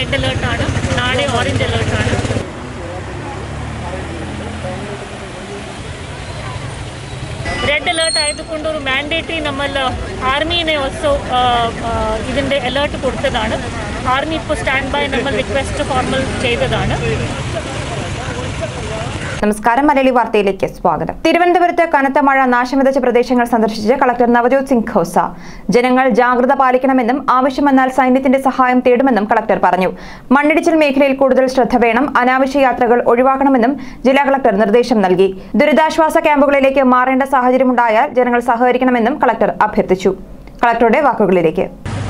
Red അലേർട്ടാണ് നാളെ orange അലേർട്ടാണ് red alert ആയതുകൊണ്ട് ഒരു മാൻഡേറ്ററി നമ്മൾ ആർമീനെ ഓൾസോ ഇതിൻ്റെ അലേർട്ട് കൊടുത്തതാണ് ആർമി ഇപ്പോൾ സ്റ്റാൻഡ് ബൈ നമ്മൾ റിക്വസ്റ്റ് ഫോർമൽ ചെയ്തതാണ് നമസ്കാരം മലയാളി വാർത്തയിലേക്ക് സ്വാഗതം തിരുവനന്തപുരത്ത് കനത്ത മഴ നാശം വിതച്ച പ്രദേശങ്ങൾ സന്ദർശിച്ച് കളക്ടർ നവജോത് സിംഗ് ഖോസ ജനങ്ങൾ ജാഗ്രത പാലിക്കണമെന്നും ആവശ്യം വന്നാൽ സൈന്യത്തിന്റെ സഹായം തേടുമെന്നും കളക്ടർ പറഞ്ഞു മണ്ണിടിച്ചിൽ മേഖലയിൽ കൂടുതൽ ശ്രദ്ധ വേണം അനാവശ്യ യാത്രകൾ ഒഴിവാക്കണമെന്നും ജില്ലാ കളക്ടർ നിർദ്ദേശം നൽകി ദുരിതാശ്വാസ ക്യാമ്പുകളിലേക്ക് മാറേണ്ട സാഹചര്യമുണ്ടായാൽ ജനങ്ങൾ സഹകരിക്കണമെന്നും കളക്ടർ അഭ്യർത്ഥിച്ചു കളക്ടറുടെ വാക്കുകളിലേക്ക്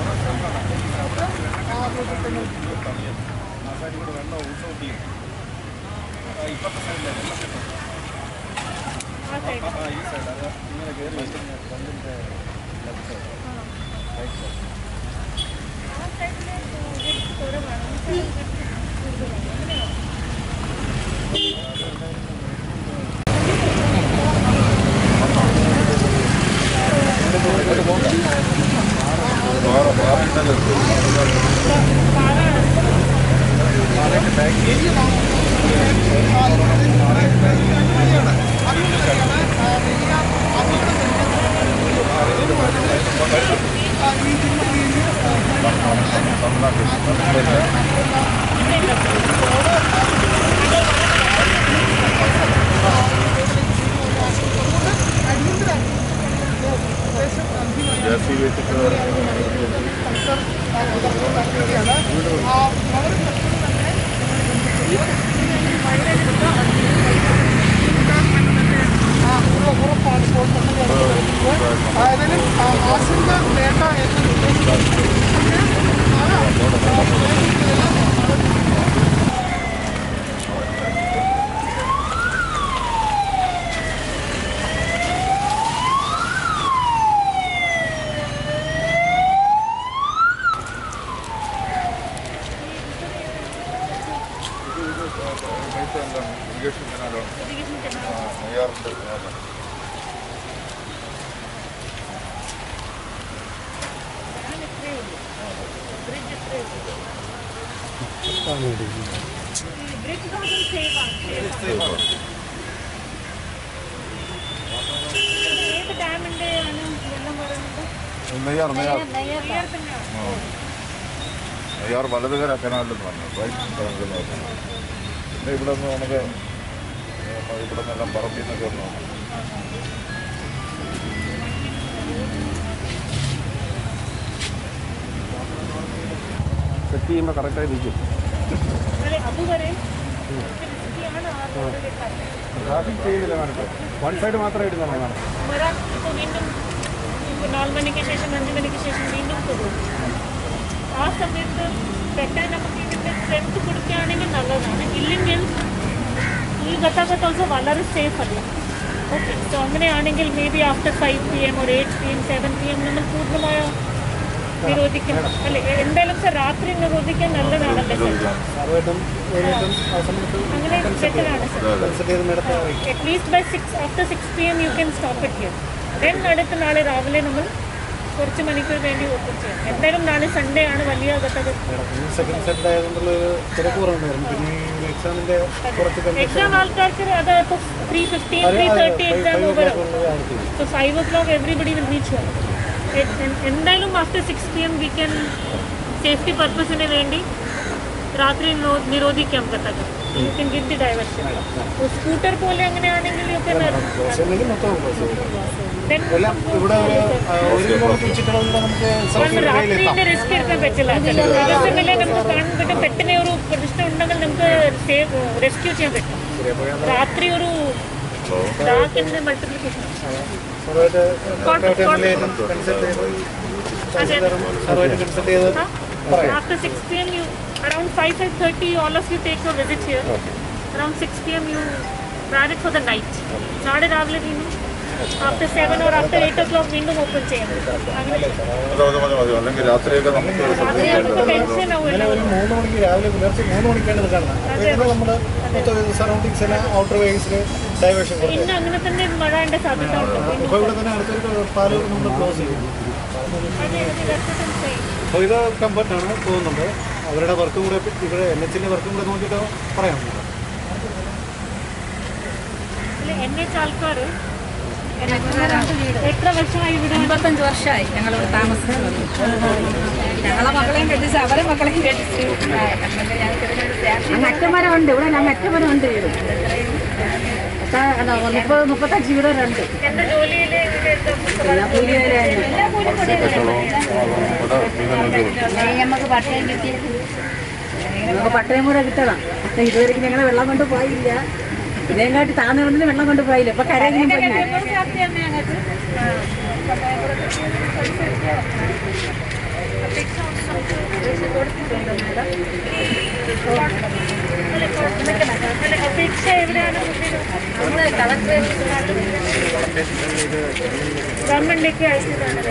അതിലും ആശങ്ക വേണ്ട എന്ന് ഏത് ഡാമിൻ്റെ ആണ് വെള്ളം പറയുന്നത് നെയ്യാർ നെയ്യാർ നെയ്യാർ തന്നെയാണ് നെയ്യാർ വലതുകര കനാലിലെന്ന് പറഞ്ഞു റൈറ്റ് കണക്കെന്ന് പറഞ്ഞു പിന്നെ ഇവിടെ നിന്ന് നമുക്ക് ഇവിടെ നിന്നെല്ലാം പറമ്പിൽ നിന്നൊക്കെ ഒന്ന് സെറ്റ് ചെയ്യുമ്പോൾ കറക്റ്റായി നിൽക്കും അതെ അതുവരെ റിസ്ക്കിയാണ് ആ റോഡിലേക്ക് ട്രാഫിക് ചെയ്യുന്നില്ല കാണിട്ട് വൺ സൈഡ് മാത്രമേ ഇടുന്നുള്ളൂ മാഡം വരാൻ ഇപ്പോൾ വീണ്ടും ഇപ്പോൾ നാല് മണിക്ക് ശേഷം അഞ്ച് മണിക്ക് ശേഷം വീണ്ടും പോകും ആ സമയത്ത് പെട്ടെന്ന് നമുക്ക് ഇതിൻ്റെ സ്ട്രെങ്ത് കൊടുക്കുകയാണെങ്കിൽ നല്ലതാണ് ഇല്ലെങ്കിൽ ഈ ഗതാഗതം ഓൾസോ വളരെ സേഫ് അല്ല ഓക്കെ സോ അങ്ങനെയാണെങ്കിൽ may be after five P M ഒരു eight P M seven P M നമ്മൾ പൂർണ്ണമായ നിരോധിക്കണം അല്ലെ എന്തായാലും സർ രാത്രി നിരോധിക്കാൻ നല്ലതാണല്ലേ സർ സാറുമായിട്ടും നേരിട്ടും ആ സമയത്ത് അങ്ങനെ ബെറ്ററാണ് സർ കൺസൾട്ട് ചെയ്ത് മേഡത്തെ അറിയിക്കും at least by six after six P M you can stop it here then അടുത്ത നാളെ രാവിലെ നമ്മൾ കുറച്ച് മണിക്കൂർ വേണ്ടി ഓപ്പൺ ചെയ്യാം എന്തായാലും നാളെ സൺഡേ ആണ് വലിയ ഗതാഗതം ഈ സെക്കൻഡ് സെറ്റ് ആയതുകൊണ്ടുള്ള ഒരു തിരക്ക് കുറവുണ്ടായിരുന്നു പിന്നെ ഈ എക്സാമിൻ്റെ കുറച്ച് കൺസെഷൻ എക്സാം ആൾക്കാർക്ക് അത് ഇപ്പോൾ three fifteen three thirty exam over so five o'clock everybody will reach home എന്തായാലും after six P M we can safety പർപ്പസിന് വേണ്ടി രാത്രി നോ- നിരോധിക്കാം ഗതാഗതം you can give the diversion scooter പോലെ അങ്ങനെയാണെങ്കിൽ യു ക്യാൻ അല്ലെങ്കിൽ മൊത്തം ബസ് then എല്ലാം ഇവിടെ ഒരു ആ, ഒരു കിലോമീറ്റർ ചുറ്റളവിലൂടെ നമുക്ക് സൗത്ത് കാരണം റെയിലെത്താം രാത്രിന്റെ റിസ്ക് എടുക്കാൻ പറ്റില്ല ദിവസങ്ങളിലെ നമുക്ക് കാണാൻ പറ്റും പെട്ടെന്ന് ഒരു പ്രശ്നം ഉണ്ടെങ്കിൽ നമുക്ക് സേവ് റെസ്ക്യൂ ചെയ്യാൻ പറ്റും രാത്രി ഒരു ഡാർക്കിന്റെ മൾട്ടിപ്ലിക്കേഷൻ സാറുമായിട്ട് കറക്റ്റായിട്ട് എം എൽ എ കൺസൾട്ട് ചെയ്ത് സാറുമായിട്ട് കൺസൾട്ട് ചെയ്ത് പറയാം after six P M you around five five thirty all of you take your visit here around six P M you plan it for the night നാളെ രാവിലെ വീണ്ടും after seven or after eight o'clock വീണ്ടും open ചെയ്യാം അങ്ങനെ അത് മതി മതി മതി അല്ലെങ്കിൽ രാത്രിയൊക്കെ നമുക്ക് രാത്രി നമുക്ക് ടെൻഷൻ ആവുമല്ലോ ഒരു മൂന്ന് മണിക്ക് രാവിലെ പുലർച്ചെ മൂന്ന് മണിക്കാണ് ഇത് കാണുന്നത് അപ്പോൾ നമ്മുടെ മൊത്തം സറൗണ്ടിങ്സ് എല്ലാം ഔട്ടർ വേസിൽ ഡൈവേർഷൻ കൊടുത്തത് ഇന്ന് അങ്ങനെ തന്നെ മഴയുടെ സാധ്യത ഉണ്ട് ഇപ്പോൾ ഇവിടെ തന്നെ അടുത്തൊരു പാലൂർ നമ്മൾ ക്ലോസ് ചെയ്യും അതെ അതെ that's what I'm saying. അപ്പോൾ ഇത് കംഫർട്ടാണ് പോകുന്നുണ്ട് അവരുടെ വർക്കും കൂടെ ഇവിടെ എൻ എച്ചിൻ്റെ വർക്കും കൂടെ നോക്കിയിട്ട് പറയാം എൻ എച്ച് ആൾക്കാർ എത്ര വർഷമായി ഇവിടെ അമ്പത്തഞ്ച് വർഷമായി ഞങ്ങൾ ഇവിടെ താമസിക്കുന്നത് ഞങ്ങളെ മക്കളെയും കെട്ടിച്ച് അവരെ മക്കളെയും കെട്ടിച്ച് മറ്റമരം ഉണ്ട് ഇവിടെ ഞാൻ മറ്റമരം ഉണ്ട് വീട് പക്ഷേ എന്താ, മുപ്പത് മുപ്പത്തഞ്ച് വീടുകളുണ്ട് എന്താ ജോലിയിൽ ഇവിടെ എന്താ എല്ലാ കൂലി വേലയാണ്. നമുക്ക് പട്ടയം കിട്ടിയത് നമുക്ക് പട്ടയം കൂടെ കിട്ടണം പക്ഷേ ഇതുവരെ ഞങ്ങൾ വെള്ളം കൊണ്ട് പോയില്ല ഇതിനെക്കാട്ടി താഴ്ന്ന കൊണ്ടിന് വെള്ളം കൊണ്ട് പോയില്ല ഇപ്പൊ കരയെങ്കിലും പോയില്ല അപേക്ഷ എവിടെയാണ് ഗവൺമെന്റിലേക്ക് അയച്ചതാണ്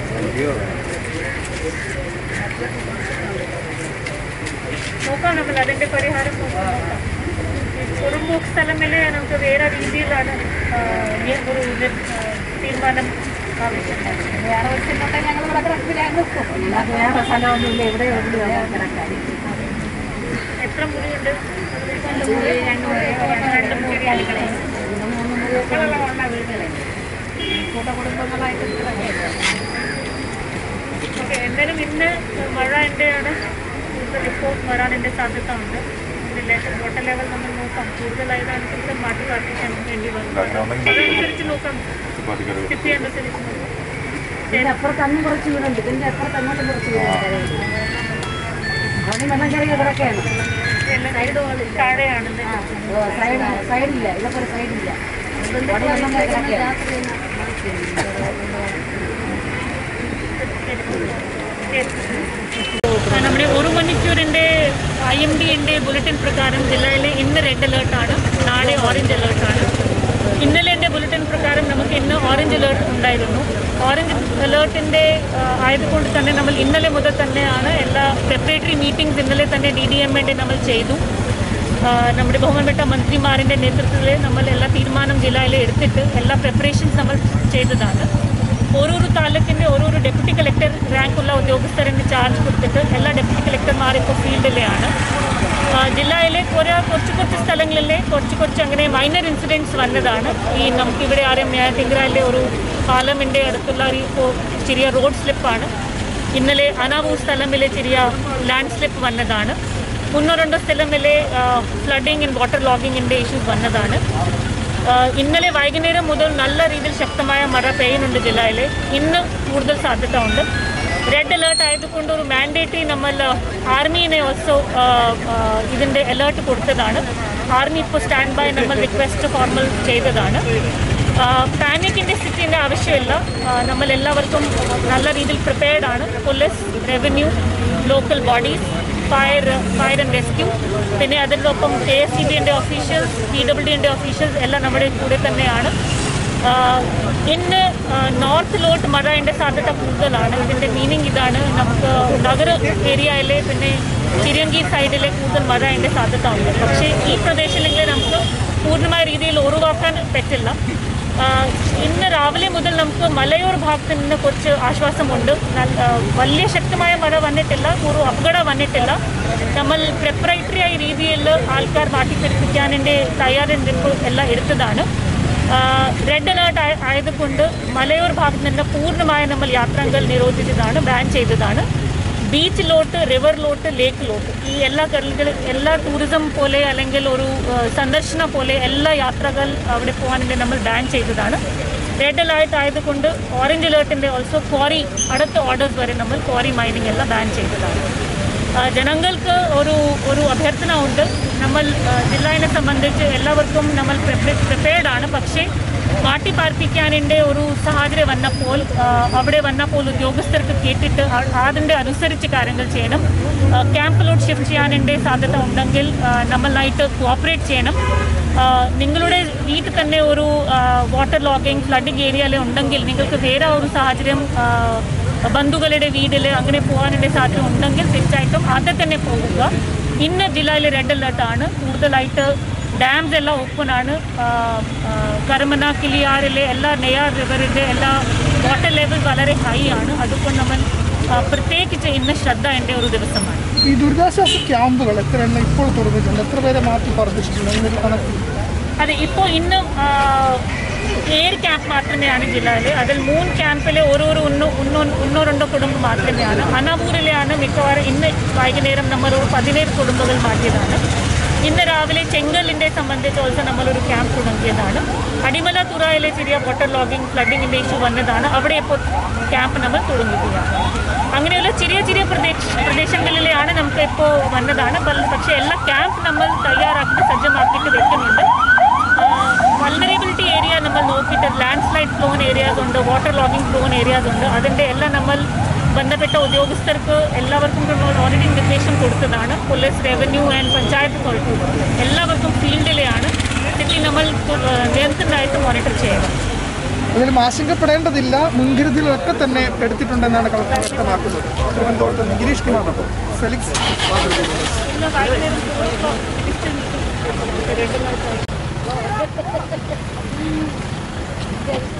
നോക്കാം നമ്മൾ അതിന്റെ പരിഹാരം നോക്കാം നോക്കാം. പുറമ്പോക്ക് സ്ഥലങ്ങളിലെ നമുക്ക് വേറെ രീതിയിലാണ് ആ, ഈ ഒരു ഇത്, ആ, തീരുമാനം ആവശ്യമാണ് വേറെ വെച്ചിട്ടുണ്ടെ ഞങ്ങൾ ഇവിടെ കിടക്കില്ല നിൽക്കും അല്ലാതെ വേറെ സ്ഥലമൊന്നുമില്ല ഇവിടെ ഉള്ളു കിടക്കാൻ എത്ര മുറിയുണ്ട് രണ്ട് മുറി രണ്ട് മുറി രണ്ട് മുറി അടുക്കള മൂന്ന് മുറി മക്കളുള്ള ഉള്ള വീടുകളെ കൂട്ടകുടുംബങ്ങളായിട്ട് കിടക്കുകയാണ് ഓക്കെ എന്തായാലും ഇന്ന് മഴ എൻ്റെയാണ് കൂടുതൽ ഇപ്പോൾ വരാനിൻ്റെ സാധ്യത ഉണ്ട് ഇതിലെ വാട്ടർ ലെവൽ നമ്മൾ നോക്കാം കൂടുതലായതനുസരിച്ച് മാറ്റി പാർട്ടിക്കാൻ വേണ്ടി വരും അതനുസരിച്ച് നോക്കാം സ്ഥിതി അനുസരിച്ച് നോക്കാം ഇതിന്റെ അപ്പുറത്ത് അങ്ങ് കുറച്ച് വീടുണ്ട് ഇതിന്റെ അപ്പുറത്ത് അങ്ങോട്ട് കുറച്ച് വീടുണ്ട് അവിടെ വെള്ളം കയറി കിടക്കുകയാണ് എല്ലാം താഴെയാണ് സൈഡ് സൈഡില്ല ഇതൊക്കെ ഒരു സൈഡില്ല അവിടെ വെള്ളം കയറി കിടക്കുകയാണ് ആ, നമ്മുടെ ഒരു മണിക്കൂറിൻ്റെ ഐ എം ഡിൻ്റെ ബുള്ളറ്റിൻ പ്രകാരം ജില്ലയിലെ ഇന്ന് റെഡ് അലേർട്ടാണ് നാളെ ഓറഞ്ച് അലേർട്ടാണ് ഇന്നലെ എൻ്റെ ബുള്ളറ്റിൻ പ്രകാരം നമുക്ക് ഇന്ന് ഓറഞ്ച് അലേർട്ട് ഉണ്ടായിരുന്നു ഓറഞ്ച് അലേർട്ടിൻ്റെ ആയതുകൊണ്ട് തന്നെ നമ്മൾ ഇന്നലെ മുതൽ തന്നെയാണ് എല്ലാ പ്രിപ്പറേറ്ററി മീറ്റിംഗ്സ് ഇന്നലെ തന്നെ ഡി ഡി എം നമ്മൾ ചെയ്തു ആ, നമ്മുടെ ബഹുമാനപ്പെട്ട മന്ത്രിമാരുടെ നേതൃത്വത്തിൽ നമ്മൾ എല്ലാ തീരുമാനം ജില്ലയിൽ എടുത്തിട്ട് എല്ലാ പ്രിപ്പറേഷൻസ് നമ്മൾ ചെയ്തതാണ് ഓരോരോ താലൂക്കിൻ്റെ ഓരോരോ ഡെപ്യൂട്ടി കളക്ടർ റാങ്കുള്ള ഉദ്യോഗസ്ഥരിന് ചാർജ് കൊടുത്തിട്ട് എല്ലാ ഡെപ്യൂട്ടി കളക്ടർമാരും ഇപ്പോൾ ഫീൽഡിലെയാണ് ആ, ജില്ലയിലെ കുറേ കുറച്ച് കുറച്ച് സ്ഥലങ്ങളിലെ കുറച്ച് കുറച്ച് അങ്ങനെ മൈനർ ഇൻസിഡൻറ്റ്സ് വന്നതാണ് ഈ നമുക്കിവിടെ അറിയാം തിങ്കളായിലെ ഒരു പാലമിൻ്റെ അടുത്തുള്ള ഒരു ഇപ്പോൾ ചെറിയ റോഡ് സ്ലിപ്പാണ് ഇന്നലെ അനാവൂ സ്ഥലമിലെ ചെറിയ ലാൻഡ് സ്ലിപ്പ് വന്നതാണ് ഒന്നോ രണ്ടോ സ്ഥലമിലെ ഫ്ലഡിങ് ആൻഡ് വാട്ടർ ലോഗിങ്ങിൻ്റെ ഇഷ്യൂസ് വന്നതാണ് ആ, ഇന്നലെ വൈകുന്നേരം മുതൽ നല്ല രീതിയിൽ ശക്തമായ മഴ പെയ്യുന്നുണ്ട് ജില്ലയിൽ ഇന്ന് കൂടുതൽ സാധ്യത ഉണ്ട് റെഡ് അലേർട്ട് ആയതുകൊണ്ട് ഒരു മാൻഡേറ്ററി നമ്മൾ ആർമീനെ ഓൾസോ ഇതിൻ്റെ അലേർട്ട് കൊടുത്തതാണ് ആർമി ഇപ്പോൾ സ്റ്റാൻഡ് ബൈ നമ്മൾ റിക്വസ്റ്റ് ഫോർമൽ ചെയ്തതാണ് പാനിക്കിൻ്റെ സ്ഥിതിൻ്റെ ആവശ്യമില്ല ആ, നമ്മൾ എല്ലാവർക്കും നല്ല രീതിയിൽ പ്രിപ്പയർഡ് ആണ് police revenue local bodies fire fire and rescue പിന്നെ അതിൻ്റെ ഒപ്പം കെ എസ് സി ബിൻ്റെ ഓഫീഷ്യൽസ് പി ഡബ്ല്യു ഡിൻ്റെ ഓഫീഷ്യൽസ് എല്ലാം നമ്മുടെ കൂടെ തന്നെയാണ് ആ, ഇന്ന് നോർത്തിലോട്ട് മഴയുടെ സാധ്യത കൂടുതലാണ് ഇതിൻ്റെ മീനിങ് ഇതാണ് നമുക്ക് നഗര ഏരിയയിലെ പിന്നെ ചിരങ്കി സൈഡിലെ കൂടുതൽ മഴയുടെ സാധ്യത ഉണ്ട് പക്ഷേ ഈ പ്രദേശങ്ങളിൽ നമുക്ക് പൂർണ്ണമായ രീതിയിൽ ഒഴിവാക്കാൻ പറ്റില്ല ആ, ഇന്ന് രാവിലെ മുതൽ നമുക്ക് മലയോര ഭാഗത്ത് നിന്ന് കുറച്ച് ആശ്വാസമുണ്ട് നല്ല ആ, വലിയ ശക്തമായ മഴ വന്നിട്ടില്ല ഒരു അപകടം വന്നിട്ടില്ല നമ്മൾ പ്രിപ്പറേറ്ററി ആയ രീതിയിൽ ആൾക്കാർ മാറ്റിപ്പിടിപ്പിക്കാനിൻ്റെ തയ്യാറെടുപ്പ് എല്ലാം എടുത്തതാണ് റെഡ് അലേർട്ട് ആയതുകൊണ്ട് മലയോര ഭാഗത്ത് നിന്ന് പൂർണ്ണമായി നമ്മൾ യാത്രകൾ നിരോധിച്ചതാണ് ബാൻ ചെയ്തതാണ് ബീച്ചിലോട്ട് റിവറിലോട്ട് ലേക്കിലോട്ട് ഈ എല്ലാ കടലുകൾ എല്ലാ ടൂറിസം പോലെ അല്ലെങ്കിൽ ഒരു ആ, സന്ദർശനം പോലെ എല്ലാ യാത്രകൾ അവിടെ പോകാനുണ്ട് നമ്മൾ ബാൻ ചെയ്തതാണ് റെഡ് അലേർട്ട് ആയതുകൊണ്ട് ഓറഞ്ച് അലേർട്ടിൻ്റെ ഓൾസോ ക്വാറി അടുത്ത ഓർഡേഴ്സ് വരെ നമ്മൾ ക്വാറി മൈനിങ് എല്ലാം ബാൻ ചെയ്തതാണ് ആ, ജനങ്ങൾക്ക് ഒരു ഒരു അഭ്യർത്ഥന ഉണ്ട് നമ്മൾ ആ, ജില്ലയെ സംബന്ധിച്ച് എല്ലാവർക്കും നമ്മൾ പ്രിപ്പയർഡ് ആണ് പക്ഷേ മാറ്റി പാർപ്പിക്കാനിൻ്റെ ഒരു സാഹചര്യം വന്നപ്പോൾ ആ, അവിടെ വന്നപ്പോൾ ഉദ്യോഗസ്ഥർക്ക് കേട്ടിട്ട് ആ- അതിൻ്റെ അനുസരിച്ച് കാര്യങ്ങൾ ചെയ്യണം ആ, ക്യാമ്പിലോട്ട് ഷിഫ്റ്റ് ചെയ്യാനിൻ്റെ സാധ്യത ഉണ്ടെങ്കിൽ ആ, നമ്മളായിട്ട് കോപ്പറേറ്റ് ചെയ്യണം ആ, നിങ്ങളുടെ വീട്ടിൽ തന്നെ ഒരു വാട്ടർ ലോഗിങ് ഫ്ലഡിങ് ഏരിയയിൽ ഉണ്ടെങ്കിൽ നിങ്ങൾക്ക് വേറെ ഒരു സാഹചര്യം ആ, ബന്ധുക്കളുടെ വീട്ടിൽ അങ്ങനെ പോകാനുള്ള സാധ്യത ഉണ്ടെങ്കിൽ തീർച്ചയായിട്ടും അത് തന്നെ പോകുക ഇന്ന് ജില്ലയിൽ റെഡ് അലേർട്ടാണ് കൂടുതലായിട്ട് ഡാംസ് എല്ലാം ഓപ്പൺ ആണ് ആ, ആ, കരമന കിളിയാറിലെ എല്ലാ നെയ്യാർ റിവറിൻ്റെ എല്ലാ വാട്ടർ ലെവൽ വളരെ ഹൈ ആണ് അതുകൊണ്ട് നമ്മൾ ആ, പ്രത്യേകിച്ച് ഇന്ന് ശ്രദ്ധേണ്ട ഒരു ദിവസമാണ് ഈ ദുരിതാശ്വാസ ക്യാമ്പുകൾ എത്ര എണ്ണം ഇപ്പോൾ തുറന്നിട്ടുണ്ട് എത്ര പേരെ മാറ്റി പാർപ്പിച്ചിട്ടുണ്ട് എന്നൊരു കണക്ക് അതെ ഇപ്പോൾ ഇന്ന് ആ, ഏഴ് ക്യാമ്പ് മാത്രമെയാണ് ജില്ലയിൽ അതിൽ മൂന്ന് ക്യാമ്പിൽ ഓരോരോ ഒന്നോ ഒന്നോ ഒന്നോ രണ്ടോ കുടുംബം മാത്രമെയാണ് അനാപൂരിലെയാണ് മിക്കവാറും ഇന്ന് വൈകുന്നേരം നമ്മൾ ഒരു പതിനേഴ് കുടുംബങ്ങൾ മാറ്റിയതാണ് ഇന്ന് രാവിലെ ചെങ്കലിൻ്റെ സംബന്ധിച്ച് ഓൾസോ നമ്മളൊരു ക്യാമ്പ് തുടങ്ങിയതാണ് അടിമല തുറയിലെ ചെറിയ വാട്ടർ ലോഗിങ് ഫ്ലഡിങ്ങിൻ്റെ ഇഷ്യൂ വന്നതാണ് അവിടെ ഇപ്പോൾ ക്യാമ്പ് നമ്മൾ തുടങ്ങുകയാണ് അങ്ങനെയുള്ള ചെറിയ ചെറിയ പ്രദേശ പ്രദേശങ്ങളിലെയാണ് നമുക്ക് ഇപ്പോൾ വന്നതാണ് പല- പക്ഷേ എല്ലാ ക്യാമ്പ് നമ്മൾ തയ്യാറാക്കി സജ്ജമാക്കിയിട്ട് വെക്കുന്നുണ്ട് വൾണറബിലിറ്റി ഏരിയ നമ്മൾ നോക്കിയിട്ട് ലാൻഡ് സ്ലൈഡ് ഫ്ലോൺ ഏരിയാസ് ഉണ്ട് വാട്ടർ ലോഗിംഗ് ഫ്ലോൺ ഏരിയാസ് ഉണ്ട് അതിൻ്റെ എല്ലാം നമ്മൾ ബന്ധപ്പെട്ട ഉദ്യോഗസ്ഥർക്ക് എല്ലാവർക്കും നമ്മൾ ഓൾറെഡി നിർദ്ദേശം കൊടുത്തതാണ് പോലീസ് റവന്യൂ ആൻഡ് പഞ്ചായത്ത് തൊഴിൽ എല്ലാവർക്കും ഫീൽഡിലെയാണ് സ്ഥിതി നമ്മൾ നിരന്തരമായിട്ട് മോണിറ്റർ ചെയ്യണം അതിലും ആശങ്കപ്പെടേണ്ടതില്ല മുൻകരുതലൊക്കെ തന്നെ എടുത്തിട്ടുണ്ടെന്നാണ് കളക്ടർ വ്യക്തമാക്കുന്നത് തിരുവനന്തപുരത്ത് നിന്ന് ഗിരീഷ് കുമാർ ഫെലിക്സ് മാതൃഭൂമി. ഇന്ന് വൈകുന്നേരം ഇപ്പോൾ ഡിസ്റ്റൻസ്